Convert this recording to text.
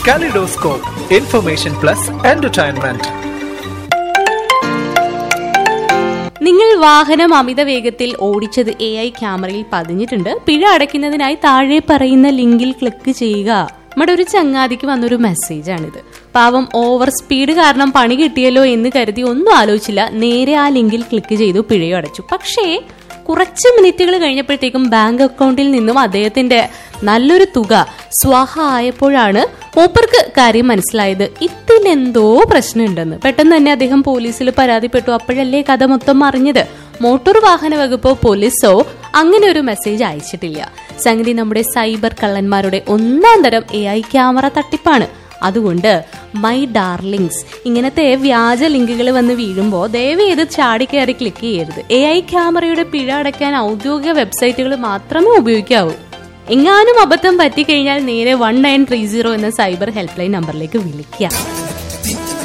Kaleidoscope, information plus entertainment. നിങ്ങൾ വാഹനം അമിത വേഗത്തിൽ ഓടിച്ചത് എ ഐ ക്യാമറയിൽ പതിഞ്ഞിട്ടുണ്ട് പിഴ അടയ്ക്കുന്നതിനായി താഴെ പറയുന്ന ലിങ്കിൽ ക്ലിക്ക് ചെയ്യുക നമ്മുടെ ഒരു ചങ്ങാതിക്ക് വന്നൊരു മെസ്സേജാണിത് പാവം ഓവർ സ്പീഡ് കാരണം പണി കിട്ടിയല്ലോ എന്ന് കരുതി ഒന്നും ആലോചിച്ചില്ല നേരെ ആ ലിങ്കിൽ ക്ലിക്ക് ചെയ്തു പിഴയും അടച്ചു പക്ഷേ കുറച്ച് മിനിറ്റുകൾ കഴിഞ്ഞപ്പോഴത്തേക്കും ബാങ്ക് അക്കൗണ്ടിൽ നിന്നും അദ്ദേഹത്തിന്റെ നല്ലൊരു തുക സ്വാഹ ആയപ്പോഴാണ് മൂപ്പർക്ക് കാര്യം മനസ്സിലായത് ഇതിലെന്തോ പ്രശ്നമുണ്ടെന്ന് പെട്ടെന്ന് തന്നെ അദ്ദേഹം പോലീസിൽ പരാതിപ്പെട്ടു അപ്പോഴല്ലേ കഥ മൊത്തം അറിഞ്ഞത് മോട്ടോർ വാഹന വകുപ്പോ പോലീസോ അങ്ങനെ ഒരു മെസ്സേജ് അയച്ചിട്ടില്ല സംഗതി നമ്മുടെ സൈബർ കള്ളന്മാരുടെ ഒന്നാം തരം എ ഐ ക്യാമറ തട്ടിപ്പാണ് അതുകൊണ്ട് മൈ ഡാർലിങ്സ് ഇങ്ങനത്തെ വ്യാജ ലിങ്കുകൾ വന്ന് വീഴുമ്പോൾ ദയവ് ചെയ്ത് ചാടിക്കയറി ക്ലിക്ക് ചെയ്യരുത് എ ഐ ക്യാമറയുടെ പിഴ അടയ്ക്കാൻ ഔദ്യോഗിക വെബ്സൈറ്റുകൾ മാത്രമേ ഉപയോഗിക്കാവൂ എങ്ങാനും അബദ്ധം പറ്റിക്കഴിഞ്ഞാൽ നേരെ വൺ നയൻ ത്രീ സീറോ എന്ന സൈബർ ഹെൽപ്പ് ലൈൻ നമ്പറിലേക്ക് വിളിക്കുക